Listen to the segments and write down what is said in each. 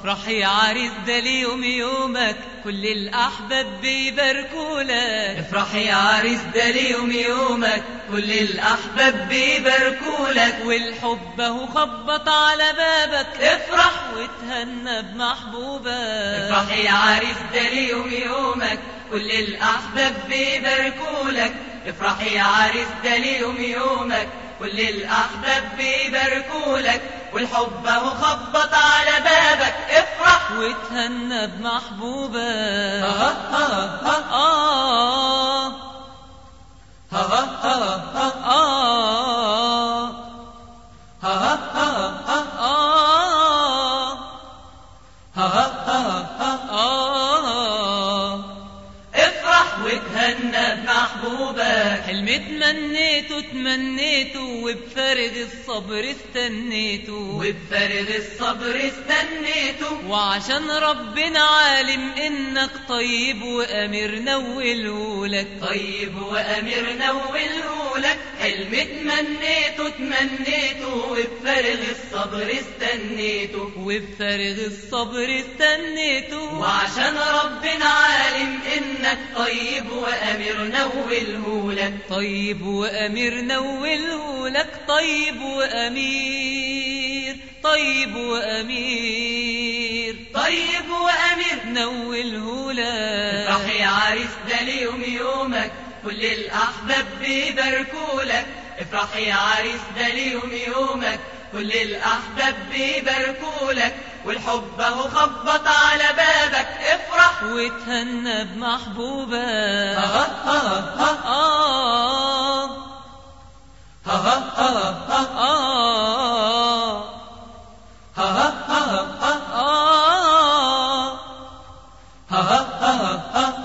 افرح يا عريس ده اليوم يومك كل الأحباب بيباركولك افرح يا عريس ده اليوم يومك كل الأحباب بيباركولك والحب اهو خبط على بابك افرح وتهنى بمحبوبك افرح يا عريس ده اليوم يومك كل الأحباب بيباركولك افرح يا عريس ده اليوم يومك كل الأحباب بيباركولك والحب اهو خبط على بابك افرح وتهنى بمحبوبك ها ها ها آه ها ها ها آه ها ها ها آه ها ها ها آه افرح وتهنى بمحبوبك حلم تمنيته تمنيته وبفارغ الصبر استنيته وبفارغ الصبر استنيته وعشان ربنا عالم انك طيب وامير نولهولك طيب وأمير نولهولك حلم تمنيته تمنيته وبفارغ الصبر استنيته وبفارغ الصبر استنيته وعشان ربنا عالم إنك طيب وأمير نولهولك طيب وامير نولهولك طيب وامير طيب وامير طيب وأمير نولهولك افرح يا عريس ده اليوم يومك كل الأحباب بيباركولك افرح يا عريس ده اليوم يومك كل الأحباب بيباركولك والحب اهو خبط على بابك افرح وتهنى بمحبوبك ها ها ها آه ها ها ها ها آه ها ها ها آه ها ها ها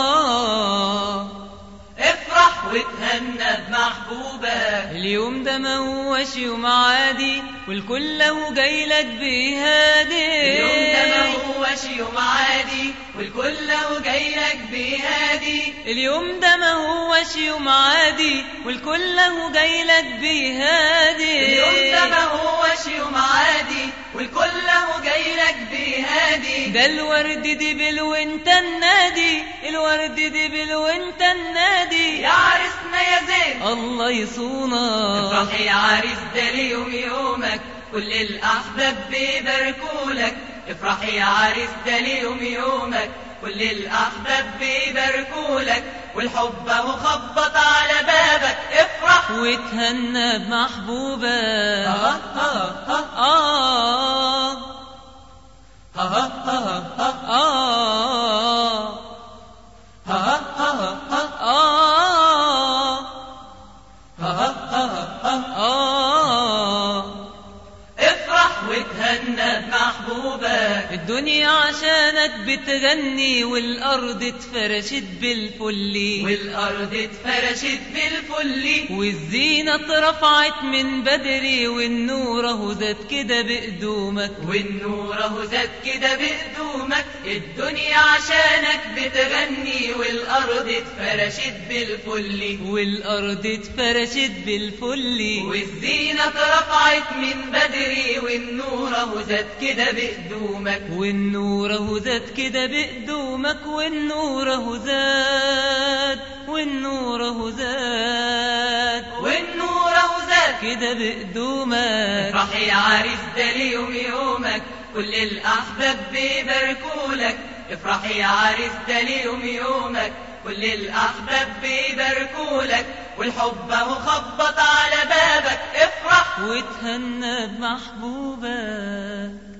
آه افرح وتهنى بمحبوبك اليوم ده ما هوش يوم عادي والكل له جاي لك بيهادي اليوم ده ما هوش يوم عادي والكل له جاي لك بيهادي اليوم ده ما هوش يوم عادي والكل له جاي لك بيهادي اليوم ده ما هوش يوم عادي والكل له جاي لك بيهادي ده الورد دبل وانت النادي الورد دبل وانت النادي يا عرسنا يا زين الله يصونك افرح يا عريس ده اليوم يومك كل الأحباب بيباركولك افرح يا عريس ده اليوم يومك كل الأحباب بيباركولك والحب اهو خبط على بابك افرح وتهنى بمحبوبك ها ها ها آه ها ها ها آه ها ها ها آه ها ها ها آه افرح وتهنى بمحبوبك الدنيا عشانك بتغني والأرض اتفرشت بالفل والأرض اتفرشت بالفل والزينة اترفعت من بدري والنور اهو زاد كده بقدومك والنور اهو زاد كده بقدومك الدنيا عشانك بتغني والأرض اتفرشت بالفل والأرض اتفرشت بالفل والزينة اترفعت من بدري والنور اهو زاد كده بقدومك والنور اهو زاد كده بقدومك والنور اهو زاد والنور اهو زاد والنور اهو زاد كده بقدومك افرح يا عريس ده اليوم يومك كل الأحباب بيباركولك افرح يا عريس ده اليوم يومك كل الأحباب بيباركولك والحب اهو خبط على بابك افرح وتهنى بمحبوبك